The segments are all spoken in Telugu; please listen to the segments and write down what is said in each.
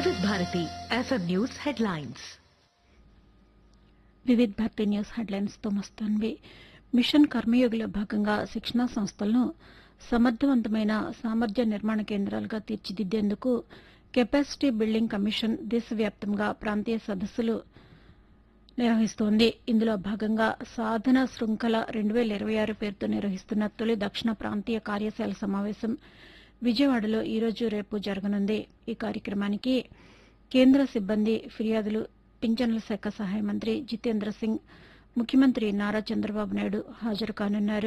వివిధ Bharati FM news headlines Vividh Bharati news headlines తో మస్తాన్వి మిషన్ కర్మయోగిలో భాగంగా శిక్షణా సంస్థలను సమర్థవంతమైన సామర్థ్య నిర్మాణ కేంద్రాలుగా తీర్చిదిద్దేందుకు కెపాసిటీ బిల్డింగ్ కమిషన్ దేశవ్యాప్తంగా ప్రాంతీయ సదస్సులు నిర్వహిస్తోంది ఇందులో భాగంగా సాధన శృంఖల రెండు వేల ఇరవై ఆరు పేరుతో నిర్వహిస్తున్న తొలి దక్షిణ ప్రాంతీయ కార్యశాల సమావేశం విజయవాడలో ఈ రోజు రేపు జరగనుంది ఈ కార్యక్రమానికి కేంద్ర సిబ్బంది ఫిర్యాదులు పింఛన్ల శాఖ సహాయ మంత్రి జితేంద్ర సింగ్ ముఖ్యమంత్రి నారా చంద్రబాబు నాయుడు హాజరు కానున్నారు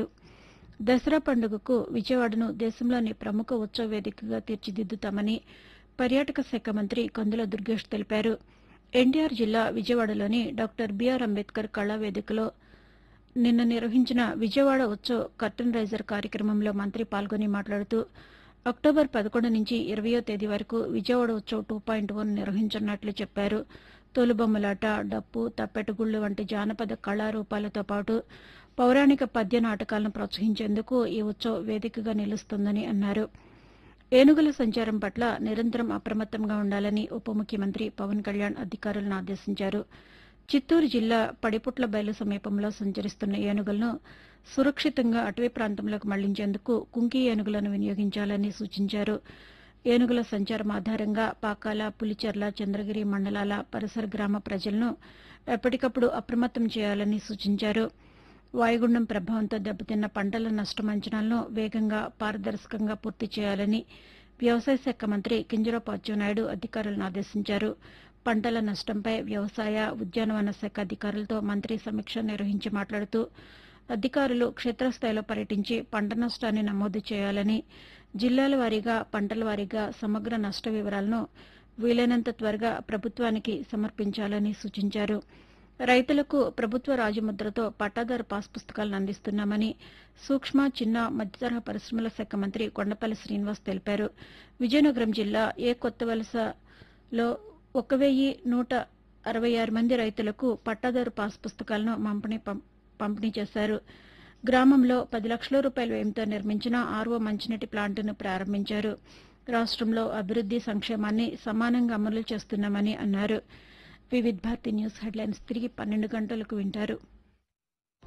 దసరా పండుగకు విజయవాడను దేశంలోని ప్రముఖ ఉత్సవ వేదికగా తీర్చిదిద్దుతామని పర్యాటక శాఖ మంత్రి కందుల దుర్గేష్ తెలిపారు ఎన్టీఆర్ జిల్లా విజయవాడలోని డాక్టర్ బీఆర్ అంబేద్కర్ కళా వేదికలో నిన్న నిర్వహించిన విజయవాడ ఉత్సవ్ కర్టన్ రైజర్ కార్యక్రమంలో మంత్రి పాల్గొని మాట్లాడుతూ అక్టోబర్ పదకొండు నుంచి ఇరవయో తేదీ వరకు Vijayawada Utsav two point one నిర్వహించనున్నట్లు చెప్పారు తోలుబొమ్మలాట డప్పు తప్పెటగుళ్లు వంటి జానపద కళారూపాలతో పాటు పౌరాణిక పద్య నాటకాలను ప్రోత్సహించేందుకు ఈ ఉత్సవ్ వేదికగా నిలుస్తుందని అన్నారు ఏనుగుల సంచారం పట్ల నిరంతరం అప్రమత్తంగా ఉండాలని ఉప ముఖ్యమంత్రి పవన్ కళ్యాణ్ అధికారులను ఆదేశించారు చిత్తూరు జిల్లా పడిపుట్ల బయలు సమీపంలో సంచరిస్తున్న ఏనుగులను సురక్షితంగా అటవీ ప్రాంతంలోకి మళ్లించేందుకు కుంకి ఏనుగులను వినియోగించాలని సూచించారు ఏనుగుల సంచారం ఆధారంగా పాకాల పులిచెర్ల చంద్రగిరి మండలాల పరిసర గ్రామ ప్రజలను ఎప్పటికప్పుడు అప్రమత్తం చేయాలని సూచించారు వాయుగుండం ప్రభావంతో దెబ్బతిన్న పంటల నష్టం అంచనాలను వేగంగా పారదర్శకంగా పూర్తి చేయాలని వ్యవసాయ శాఖ మంత్రి కింజరాపు అచ్చెన్నాయుడు అధికారులను ఆదేశించారు పంటల నష్టంపై వ్యవసాయ ఉద్యానవన శాఖ అధికారులతో మంత్రి సమీక్ష నిర్వహించి మాట్లాడుతూ అధికారులు క్షేత్రస్థాయిలో పర్యటించి పంట నష్టాన్ని నమోదు చేయాలని జిల్లాల వారీగా పంటల వారీగా సమగ్ర నష్ట వివరాలను వీలైనంత త్వరగా ప్రభుత్వానికి సమర్పించాలని సూచించారు రైతులకు ప్రభుత్వ రాజముద్రతో పట్టాదారు పాస్ పుస్తకాలను అందిస్తున్నామని సూక్ష్మ చిన్న మధ్యతరహా పరిశ్రమల శాఖ మంత్రి కొండపల్లి శ్రీనివాస్ తెలిపారు విజయనగరం జిల్లా ఏ కొత్త వలసలో ఒక వెయ్యి నూట అరవై ఆరు మంది రైతులకు పట్టాదారు పాస్ పుస్తకాలను పంపిణీ పం- పంపిణీ చేశారు గ్రామంలో పది లక్షల రూపాయల వ్యయంతో నిర్మించిన ఆర్వో మంచినీటి ప్లాంటును ప్రారంభించారు రాష్ట్రంలో అభివృద్ది సంక్షేమాన్ని సమానంగా అమలు చేస్తున్నామని అన్నారు వివిధ్ భారతి న్యూస్ హెడ్లైన్స్ తిరిగి పన్నెండు గంటలకు వింటారు